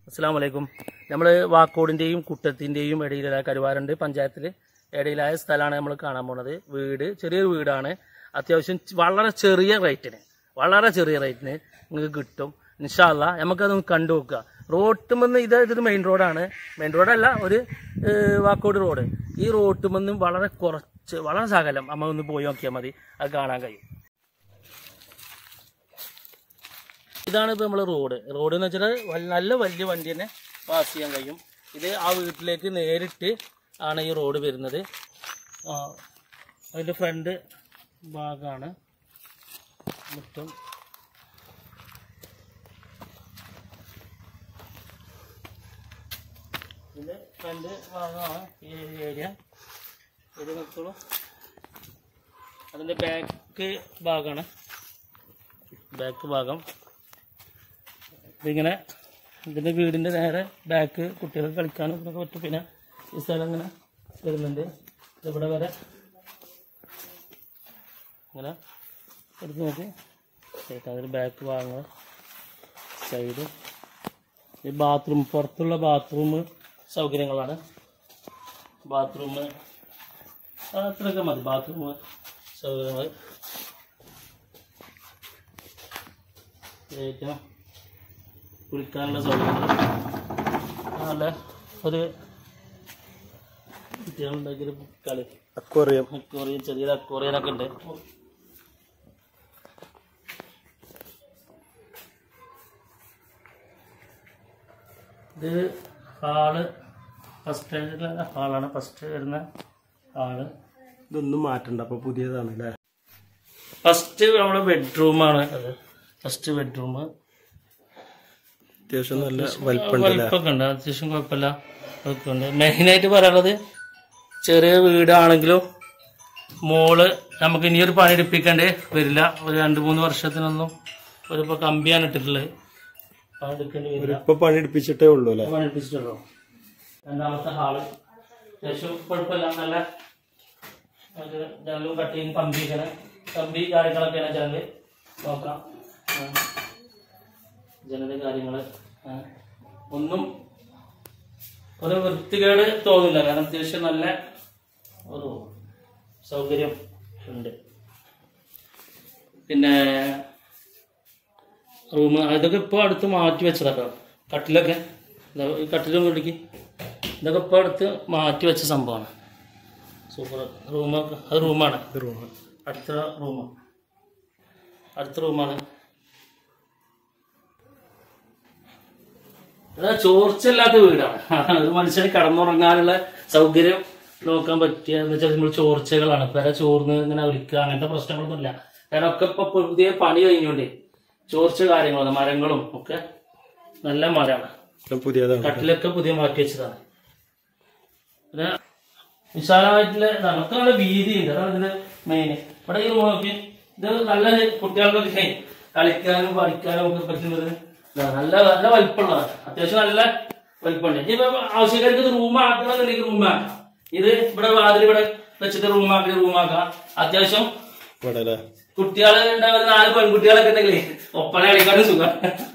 അസ്സാം വലൈക്കും നമ്മൾ വാക്കോടിൻ്റെയും കുട്ടത്തിൻ്റെയും ഇടയിലായ കരുവാരുണ്ട് പഞ്ചായത്തിൽ ഇടയിലായ സ്ഥലമാണ് നമ്മൾ കാണാൻ പോണത് വീട് ചെറിയൊരു വീടാണ് അത്യാവശ്യം ച് വളരെ ചെറിയ റേറ്റിന് വളരെ ചെറിയ റേറ്റിന് നിങ്ങൾക്ക് കിട്ടും ഇൻഷാല്ല നമുക്കതൊന്ന് കണ്ടു നോക്കുക റോട്ടുമെന്ന് ഇത് ഇതൊരു മെയിൻ റോഡാണ് മെയിൻ റോഡല്ല ഒരു ഏഹ്, വാക്കോട് റോഡ് ഈ റോട്ടുമെന്ന് വളരെ കുറച്ച് വളരെ സകലം അമ്മ ഒന്ന് പോയി നോക്കിയാൽ മതി അത് കാണാൻ കഴിയും ഇതാണ് ഇപ്പോൾ നമ്മൾ റോഡ് റോഡ് എന്ന് വെച്ചാൽ വൽ- നല്ല വലിയ വണ്ടി തന്നെ പാസ് ചെയ്യാൻ കഴിയും ഇത് ആ വീട്ടിലേക്ക് നേരിട്ട് ആണ് ഈ റോഡ് വരുന്നത് ആ, അതിൻ്റെ ഫ്രണ്ട് ഭാഗമാണ് മുറ്റം ഇതിൻ്റെ ഫ്രണ്ട് ഭാഗമാണ് ഈ ഏരിയ ഇത് നോക്കോളൂ അതിൻ്റെ ബാക്ക് ഭാഗമാണ് ബാക്ക് ഭാഗം ഇതിങ്ങനെ ഇതിൻ്റെ വീടിൻ്റെ നേരെ ബാക്ക് കുട്ടികൾക്ക് കളിക്കാനും ഇതിനൊക്കെ പറ്റും പിന്നെ ഈ സ്ഥലം ഇങ്ങനെ വരുന്നുണ്ട് ഇവിടെ വരെ ഇങ്ങനെ എടുത്ത് നോക്കി ചേട്ടാ അതിൽ ബാക്ക് ഭാഗങ്ങൾ സൈഡ് ഈ ബാത്റൂം പുറത്തുള്ള ബാത്റൂം സൗകര്യങ്ങളാണ് ബാത്റൂം അത്രയൊക്കെ മതി ബാത്റൂം സൗകര്യങ്ങൾ ഏറ്റവും കുളിക്കാനുള്ള സൗകര്യങ്ങൾ നല്ല ഒരു കുട്ടികളുണ്ടാക്കിയൊരു കളി അക്വറിയം അക്വറിയം ചെറിയൊരു അക്വറിയനൊക്കെ ഉണ്ട് ഇത് ഹാള് ഫസ്റ്റ് ഹാളാണ് ഫസ്റ്റ് വരുന്ന ഹാള് ഇതൊന്നും മാറ്റണ്ട അപ്പൊ പുതിയതാണ് അല്ലേ ഫസ്റ്റ് നമ്മുടെ ബെഡ്റൂമാണ് അത് ഫസ്റ്റ് ബെഡ്റൂം അത്യാവശ്യം നല്ല വലിപ്പമുണ്ട് അല്ലേ വലിപ്പമൊക്കെ ഉണ്ട് അത്യാവശ്യം കുഴപ്പമില്ല അതൊക്കെ ഉണ്ട് മെയിനായിട്ട് പറയാനുള്ളത് ചെറിയ വീടാണെങ്കിലും മോള് നമുക്ക് ഇനിയൊരു പണി എടുപ്പിക്കേണ്ടി വരില്ല ഒരു രണ്ട് മൂന്ന് വർഷത്തിനൊന്നും ഒരു ഇപ്പോൾ കമ്പിയാണ് ഇട്ടിട്ടുള്ളത് പണി എടുക്കേണ്ടി വരില്ല ഇപ്പൊ പണിയെടുപ്പിച്ചിട്ടേ ഉള്ളൂ അല്ലേ പണി എടുപ്പിച്ചിട്ടുള്ളൂ രണ്ടാമത്തെ ഹാള് അത്യാവശ്യം കുഴപ്പമില്ല നല്ല ഒരു ജനലും കട്ടിയും കമ്പി ഇങ്ങനെ കമ്പി കാര്യങ്ങളൊക്കെയാണ് ജനല് നോക്കാം ആ. ജനല് കാര്യങ്ങള് ആ. ഒന്നും ഒരു വൃത്തികേട് തോന്നില്ല കാരണം അത്യാവശ്യം നല്ല ഒരു സൗകര്യം ഉണ്ട് പിന്നെ റൂം ഇതൊക്കെ ഇപ്പോൾ അടുത്ത് മാറ്റി വെച്ചതാട്ടോ കട്ടിലൊക്കെ ഇതാ ഈ കട്ടിലും ഇടിക്ക് ഇതൊക്കെ ഇപ്പോൾ അടുത്ത് മാറ്റി വെച്ച സംഭവമാണ് സൂപ്പർ റൂമൊക്കെ അത് റൂമാണ് റൂം അടുത്ത റൂം അടുത്ത റൂമാണ് ഇത് ചോർച്ചയില്ലാത്ത വീടാണ് ഒരു മനുഷ്യന് കടന്നുറങ്ങാനുള്ള സൗകര്യം നോക്കാൻ പറ്റിയ എന്ന് വെച്ചാൽ നമ്മൾ ചോർച്ചകളാണ് പെര ചോർന്ന് ഇങ്ങനെ ഒലിക്കുക അങ്ങനത്തെ പ്രശ്നങ്ങളൊന്നുമില്ല കാരണം ഒക്കെ ഇപ്പൊ പുതിയ പണി കഴിഞ്ഞോണ്ടേ ചോർച്ച കാര്യങ്ങളാണ് മരങ്ങളും ഒക്കെ നല്ല മരമാണ് പുതിയതാണ് കട്ടിലൊക്കെ പുതിയ മാറ്റി വെച്ചതാണ് പിന്നെ വിശാലമായിട്ടുള്ള നമുക്ക് നല്ല വീതിയുണ്ട് അതാണ് ഇതിന്റെ മെയിൻ ഇവിടെ ഈ റൂമൊക്കെ ഇത് നല്ല കുട്ടികൾക്കൊക്കെ കളിക്കാനും പഠിക്കാനും ഒക്കെ പറ്റുന്നത് ഇതാണ്. നല്ല നല്ല വലിപ്പമുള്ളതാണ് അത്യാവശ്യം നല്ല വലിപ്പമുണ്ട് ഇനി ഇപ്പൊ ആവശ്യക്കാർക്ക് ഇത് റൂം ആക്കണമെന്നുണ്ടെങ്കിൽ റൂം ആക്കാം ഇത് ഇവിടെ വാതിൽ ഇവിടെ വെച്ചിട്ട് റൂം ആക്കി റൂം ആക്കാം അത്യാവശ്യം ഇവിടെ അല്ലേ കുട്ടികളെ ഉണ്ടാകുന്ന നാല് പെൺകുട്ടികളൊക്കെ ഉണ്ടെങ്കിലേ ഒപ്പന കളിക്കാനും സുഖം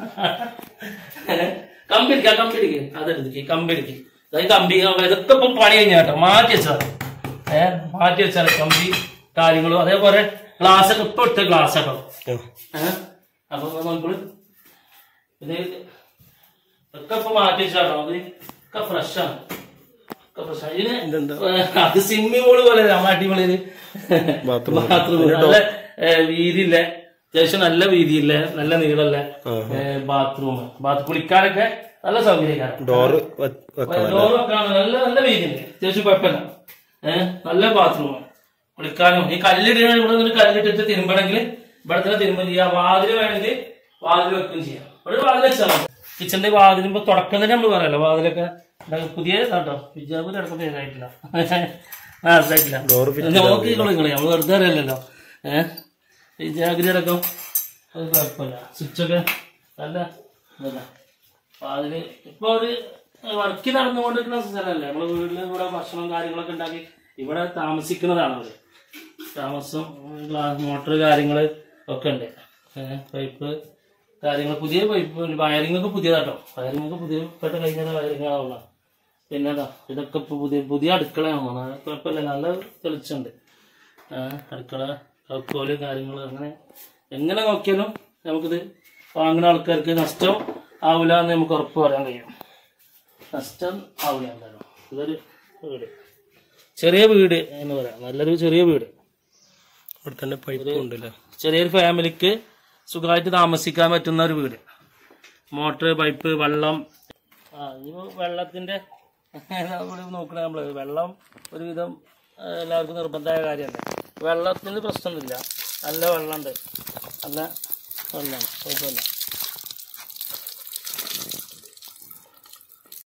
കമ്പിടിക്ക കമ്പിടിക്ക് അതെടുക്ക് കമ്പിടിക്ക് അതായത് കമ്പി ഇതൊക്കെ ഇപ്പം പണി കഴിഞ്ഞ കേട്ടോ മാറ്റി വെച്ചതാണ് ഏഹ് മാറ്റി വെച്ചാൽ കമ്പി കാര്യങ്ങളും അതേപോലെ ഗ്ലാസ് ഒക്കെ ഇപ്പൊ ഇട്ട ഗ്ലാസ് കേട്ടോ ആ. ഏഹ് അപ്പൊ നോക്കുള്ളൂ ഇത് ഒക്കെ ഇപ്പൊ മാറ്റി വെച്ചാട്ടോ അത് ഒക്കെ ഫ്രഷാണ് ഒക്കെ ഫ്രഷാണ് ഇതിന് ഇതെന്താ? ഏഹ്, അത് സ്വിമ്മിംഗ് പൂള് പോലെ നമ്മുടെ അടിപൊളി Bathroom. ബാത്റൂം നല്ല ഏഹ്, വീതിയില്ല അത്യാവശ്യം നല്ല വീതിയില്ല നല്ല നീളല്ല ആ. ബാത്റൂം ബാത്ത് കുളിക്കാനൊക്കെ നല്ല സൗകര്യക്കാരാണ് ഡോറ് വെ- വെക്കണം ഡോർ വെക്കാണ് നല്ല നല്ല വീതിയുണ്ട് അത്യാവശ്യം കുഴപ്പമില്ല ഏഹ് നല്ല ബാത്റൂം കുളിക്കാനും ഈ കല്ലിടണ ഇവിടെ നിന്ന് കല്ലിട്ടിട്ട് തിരുമ്പണമെങ്കിൽ ഇവിടെ തന്നെ തിരുമ്പ ചെയ്യാം വാതില് വേണമെങ്കിൽ വാതിൽ വെക്കുകയും ചെയ്യാം ഇവിടെ ഒരു വാതിൽ വെച്ചാൽ മതി കിച്ചണിന്റെ വാതിലും ഇപ്പൊ തുടക്കം തന്നെ നമ്മൾ പറയാലോ വാതിലൊക്കെ ഇതൊക്കെ പുതിയ കേട്ടോ വിജാപൂർ അടക്കം ഇതായിട്ടില്ല ആ ഇതായിട്ടില്ല ഡോറ് ഫിറ്റ് നോക്കിക്കോളൂ നിങ്ങളെ നമ്മൾ വെറുതെ അറിയില്ലല്ലോ ഏഹ് വിജാഗിരി അടക്കം അത് കുഴപ്പമില്ല സ്വിച്ചൊക്കെ നല്ല ഇതല്ല അപ്പൊ അതില് ഇപ്പൊ ഒരു വർക്ക് നടന്നുകൊണ്ടിരിക്കുന്ന സ്ഥലമല്ലേ നമ്മളെ വീട്ടിൽ ഇവിടെ ഭക്ഷണം കാര്യങ്ങളൊക്കെ ഉണ്ടാക്കി ഇവിടെ താമസിക്കുന്നതാണ് അവര് താമസം മോട്ടർ കാര്യങ്ങള് ഒക്കെ ഉണ്ട് ഏഹ് പൈപ്പ് കാര്യങ്ങൾ പുതിയ പൈപ്പ് വയറിംഗ് ഒക്കെ പുതിയതാട്ടോ വയറിംഗ് ഒക്കെ പുതിയ പെട്ട കഴിഞ്ഞ വയറിംഗ് ആവുന്ന പിന്നെ എന്താ ഇതൊക്കെ ഇപ്പൊ പുതിയ പുതിയ അടുക്കളയാണ് അത് കുഴപ്പമില്ല നല്ല തെളിച്ചുണ്ട് ആ, അടുക്കള കക്കോല് കാര്യങ്ങൾ അങ്ങനെ എങ്ങനെ നോക്കിയാലും നമുക്കിത് വാങ്ങുന്ന ആൾക്കാർക്ക് നഷ്ടം ആവില്ല എന്ന് നമുക്ക് ഉറപ്പ് പറയാൻ കഴിയും നഷ്ടം ആവില്ല എന്തായാലും ഇതൊരു വീട് ചെറിയ വീട് എന്ന് പറയാം നല്ലൊരു ചെറിയ വീട് ഇവിടെ തന്നെ പൈപ്പ് ഉണ്ടല്ലേ ചെറിയൊരു ഫാമിലിക്ക് സുഖമായിട്ട് താമസിക്കാൻ പറ്റുന്ന ഒരു വീട് മോട്ടർ പൈപ്പ് വെള്ളം ആ ഇനിയിപ്പോൾ വെള്ളത്തിൻ്റെ നമ്മൾ നോക്കണേ നമ്മൾ വെള്ളം ഒരുവിധം ആ, എല്ലാവർക്കും നിർബന്ധമായ കാര്യമല്ലേ വെള്ളത്തിന് പ്രശ്നമൊന്നുമില്ല നല്ല വെള്ളമുണ്ട് നല്ല വെള്ളമാണ് കുഴപ്പമില്ല